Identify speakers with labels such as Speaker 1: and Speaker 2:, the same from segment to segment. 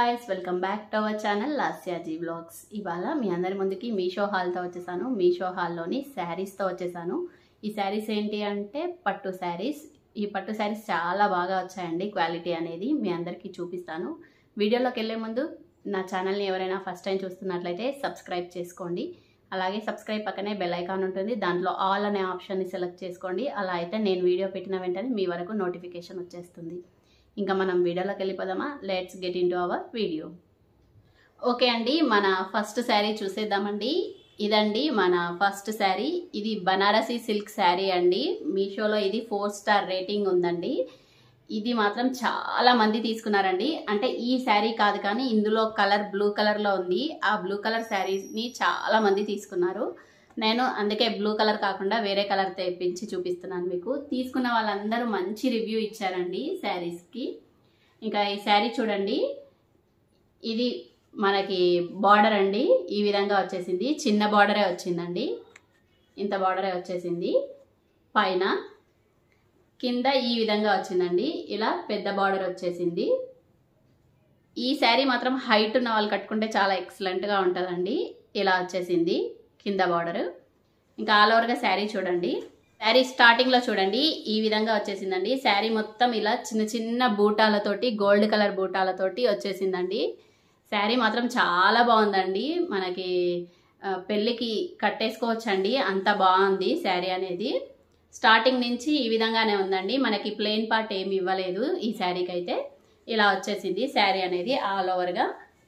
Speaker 1: guys welcome back to our channel Lasyaji blogs ఇవాళ మీ అందరి ముందుకి మీషో హాల్తో వచ్చేసాను మీషో హాల్లోని శారీస్తో వచ్చేసాను ఈ శారీస్ ఏంటి అంటే పట్టు శారీస్ ఈ పట్టు శారీస్ చాలా బాగా వచ్చాయండి క్వాలిటీ అనేది మీ అందరికీ చూపిస్తాను వీడియోలోకి వెళ్ళే ముందు నా ఛానల్ని ఎవరైనా ఫస్ట్ టైం చూస్తున్నట్లయితే సబ్స్క్రైబ్ చేసుకోండి అలాగే సబ్స్క్రైబ్ పక్కనే బెల్ ఐకాన్ ఉంటుంది దాంట్లో ఆల్ అనే ఆప్షన్ని సెలెక్ట్ చేసుకోండి అలా అయితే నేను వీడియో పెట్టిన వెంటనే మీ వరకు నోటిఫికేషన్ వచ్చేస్తుంది ఇంకా మనం వీడియోలోకి వెళ్ళిపోదామా let's get into our video okay అండి మన ఫస్ట్ శారీ చూసేద్దామండి ఇదండి మన ఫస్ట్ శారీ ఇది బనారసి సిల్క్ శారీ అండి మీషోలో ఇది ఫోర్ స్టార్ రేటింగ్ ఉందండి ఇది మాత్రం చాలా మంది తీసుకున్నారండి అంటే ఈ శారీ కాదు కానీ ఇందులో కలర్ బ్లూ కలర్లో ఉంది ఆ బ్లూ కలర్ శారీని చాలా మంది తీసుకున్నారు నేను అందుకే బ్లూ కలర్ కాకుండా వేరే కలర్ తెప్పించి చూపిస్తున్నాను మీకు తీసుకున్న వాళ్ళందరూ మంచి రివ్యూ ఇచ్చారండి శారీస్కి ఇంకా ఈ శారీ చూడండి ఇది మనకి బార్డర్ అండి ఈ విధంగా వచ్చేసింది చిన్న బార్డరే వచ్చిందండి ఇంత బార్డరే వచ్చేసింది పైన కింద ఈ విధంగా వచ్చిందండి ఇలా పెద్ద బార్డర్ వచ్చేసింది ఈ శారీ మాత్రం హైట్ ఉన్న వాళ్ళు కట్టుకుంటే చాలా ఎక్సలెంట్గా ఉంటుందండి ఇలా వచ్చేసింది కింద బార్డర్ ఇంకా ఆల్ ఓవర్గా శారీ చూడండి శారీ స్టార్టింగ్లో చూడండి ఈ విధంగా వచ్చేసిందండి శారీ మొత్తం ఇలా చిన్న చిన్న బూటాలతోటి గోల్డ్ కలర్ బూటాలతోటి వచ్చేసిందండి శారీ మాత్రం చాలా బాగుందండి మనకి ఆ, పెళ్ళికి కట్టేసుకోవచ్చండి అంత బాగుంది శారీ అనేది స్టార్టింగ్ నుంచి ఈ విధంగానే ఉందండి మనకి ప్లెయిన్ పార్ట్ ఏమి ఇవ్వలేదు ఈ శారీకి అయితే ఇలా వచ్చేసింది శారీ అనేది ఆల్ ఓవర్గా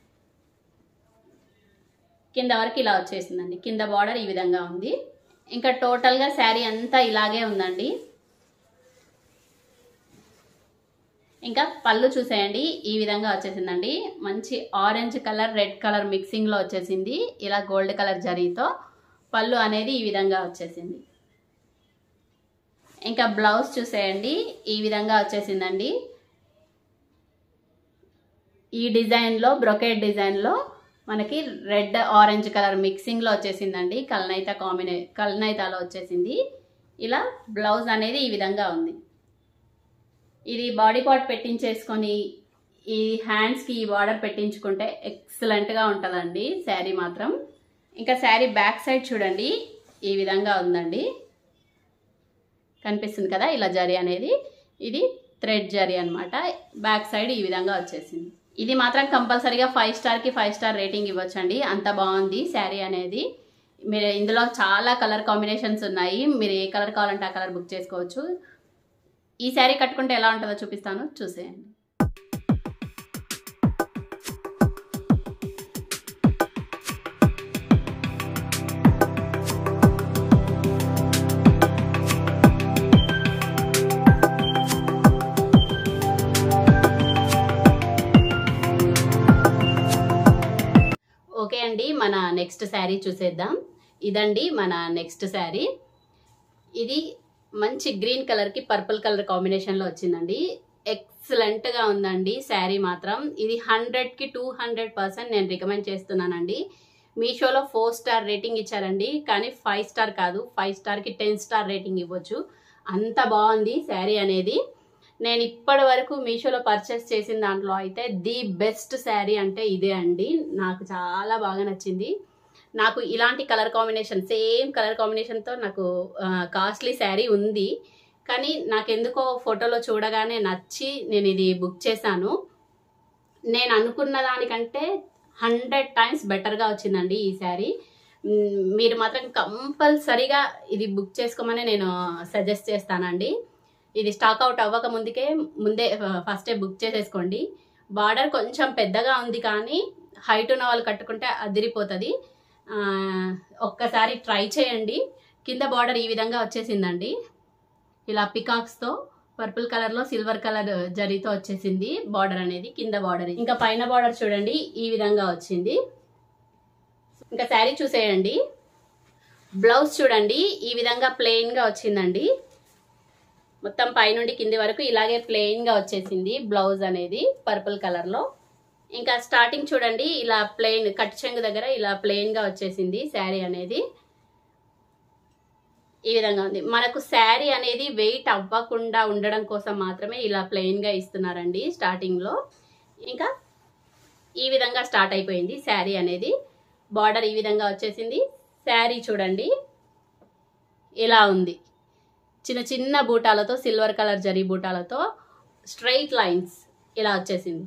Speaker 1: కింద వరకు ఇలా వచ్చేసిందండి కింద బార్డర్ ఈ విధంగా ఉంది ఇంకా టోటల్గా శారీ అంతా ఇలాగే ఉందండి ఇంకా పళ్ళు చూసేయండి ఈ విధంగా వచ్చేసిందండి మంచి ఆరెంజ్ కలర్ రెడ్ కలర్ మిక్సింగ్లో వచ్చేసింది ఇలా గోల్డ్ కలర్ జరీతో పళ్ళు అనేది ఈ విధంగా వచ్చేసింది ఇంకా బ్లౌజ్ చూసేయండి ఈ విధంగా వచ్చేసిందండి ఈ డిజైన్లో బ్రొకేట్ డిజైన్లో మనకి రెడ్ ఆరెంజ్ కలర్ మిక్సింగ్లో వచ్చేసిందండి కల్నైత కాంబినే కల్నైతాలో వచ్చేసింది ఇలా బ్లౌజ్ అనేది ఈ విధంగా ఉంది ఇది బాడీ పార్ట్ పెట్టించేసుకొని ఈ హ్యాండ్స్కి ఈ బార్డర్ పెట్టించుకుంటే ఎక్సలెంట్గా ఉంటుందండి శారీ మాత్రం ఇంకా శారీ బ్యాక్ సైడ్ చూడండి ఈ విధంగా ఉందండి కనిపిస్తుంది కదా ఇలా జరీ అనేది ఇది థ్రెడ్ జరీ అనమాట బ్యాక్ సైడ్ ఈ విధంగా వచ్చేసింది ఇది మాత్రం కంపల్సరీగా ఫైవ్ స్టార్కి ఫైవ్ స్టార్ రేటింగ్ ఇవ్వచ్చండి అంత బాగుంది శారీ అనేది మీరు ఇందులో చాలా కలర్ కాంబినేషన్స్ ఉన్నాయి మీరు ఏ కలర్ కావాలంటే ఆ కలర్ బుక్ చేసుకోవచ్చు ఈ శారీ కట్టుకుంటే ఎలా ఉంటుందో చూపిస్తాను చూసేయండి ఓకే అండి మన నెక్స్ట్ శారీ చూసేద్దాం ఇదండి మన నెక్స్ట్ శారీ ఇది మంచి గ్రీన్ కలర్కి పర్పుల్ కలర్ కాంబినేషన్లో వచ్చిందండి ఎక్సలెంట్గా ఉందండి శారీ మాత్రం ఇది హండ్రెడ్కి టూ హండ్రెడ్ పర్సెంట్ నేను రికమెండ్ చేస్తున్నానండి మీషోలో ఫోర్ స్టార్ రేటింగ్ ఇచ్చారండి కానీ ఫైవ్ స్టార్ కాదు ఫైవ్ స్టార్కి టెన్ స్టార్ రేటింగ్ ఇవ్వచ్చు అంత బాగుంది శారీ అనేది నేను ఇప్పటి వరకు మీషోలో పర్చేస్ చేసిన దాంట్లో అయితే ది బెస్ట్ శారీ అంటే ఇదే అండి నాకు చాలా బాగా నచ్చింది నాకు ఇలాంటి కలర్ కాంబినేషన్ సేమ్ కలర్ కాంబినేషన్తో నాకు కాస్ట్లీ శారీ ఉంది కానీ నాకెందుకో ఫోటోలో చూడగానే నచ్చి నేను ఇది బుక్ చేశాను నేను అనుకున్న దానికంటే హండ్రెడ్ టైమ్స్ బెటర్గా వచ్చిందండి ఈ శారీ మ్, మీరు మాత్రం కంపల్సరీగా ఇది బుక్ చేసుకోమని నేను సజెస్ట్ చేస్తానండి ఇది స్టాక్ అవుట్ అవ్వక ముందుకే ముందే ఫస్టే బుక్ చేసేసుకోండి బార్డర్ కొంచెం పెద్దగా ఉంది కానీ హైట్ ఉన్న వాళ్ళు కట్టుకుంటే అదిరిపోతుంది ఆ, ఒక్కసారి ట్రై చేయండి కింద బార్డర్ ఈ విధంగా వచ్చేసిందండి ఇలా పికాక్స్తో పర్పుల్ కలర్లో సిల్వర్ కలర్ జరీతో వచ్చేసింది బార్డర్ అనేది కింద బార్డర్ ఇంకా పైన బార్డర్ చూడండి ఈ విధంగా వచ్చింది ఇంకా శారీ చూసేయండి బ్లౌజ్ చూడండి ఈ విధంగా ప్లెయిన్గా వచ్చిందండి మొత్తం పైనుండి కింది వరకు ఇలాగే ప్లెయిన్గా వచ్చేసింది బ్లౌజ్ అనేది పర్పుల్ కలర్లో ఇంకా స్టార్టింగ్ చూడండి ఇలా ప్లెయిన్ కట్ చెంగు దగ్గర ఇలా ప్లెయిన్గా వచ్చేసింది శారీ అనేది ఈ విధంగా ఉంది మనకు శారీ అనేది వెయిట్ అవ్వకుండా ఉండడం కోసం మాత్రమే ఇలా ప్లెయిన్గా ఇస్తున్నారండి స్టార్టింగ్లో ఇంకా ఈ విధంగా స్టార్ట్ అయిపోయింది శారీ అనేది బార్డర్ ఈ విధంగా వచ్చేసింది శారీ చూడండి ఇలా ఉంది చిన్న చిన్న బూటాలతో సిల్వర్ కలర్ జరీ బూటాలతో స్ట్రైట్ లైన్స్ ఇలా వచ్చేసింది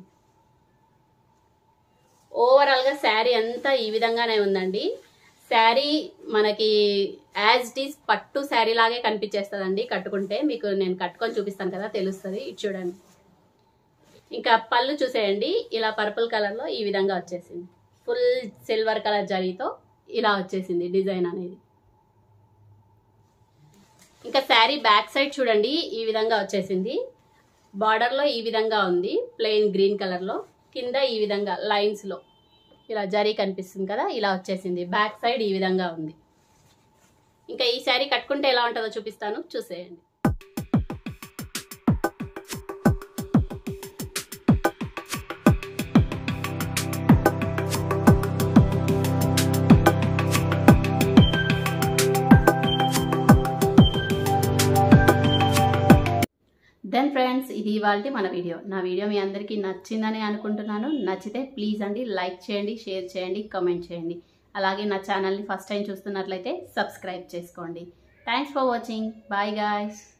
Speaker 1: ఓవరాల్గా శారీ అంతా ఈ విధంగానే ఉందండి శారీ మనకి యాజ్ ఇట్ ఈస్ పట్టు శారీ లాగే కనిపించేస్తుందండి కట్టుకుంటే మీకు నేను కట్టుకొని చూపిస్తాను కదా తెలుస్తుంది ఇది చూడండి ఇంకా పళ్ళు చూసేయండి ఇలా పర్పుల్ కలర్లో ఈ విధంగా వచ్చేసింది ఫుల్ సిల్వర్ కలర్ జరీతో ఇలా వచ్చేసింది డిజైన్ అనేది ఇంకా శారీ బ్యాక్ సైడ్ చూడండి ఈ విధంగా వచ్చేసింది బార్డర్లో ఈ విధంగా ఉంది ప్లెయిన్ గ్రీన్ కలర్లో కింద ఈ విధంగా లైన్స్లో ఇలా జరీ కనిపిస్తుంది కదా ఇలా వచ్చేసింది బ్యాక్ సైడ్ ఈ విధంగా ఉంది ఇంకా ఈ శారీ కట్టుకుంటే ఎలా ఉంటుందో చూపిస్తాను చూసేయండి దెన్ ఫ్రెండ్స్ ఇది ఇవాళ మన వీడియో నా వీడియో మీ అందరికీ నచ్చిందని అనుకుంటున్నాను నచ్చితే ప్లీజ్ అండి లైక్ చేయండి షేర్ చేయండి కామెంట్ చేయండి అలాగే నా ఛానల్ని ఫస్ట్ టైం చూస్తున్నట్లయితే సబ్స్క్రైబ్ చేసుకోండి thanks for watching bye guys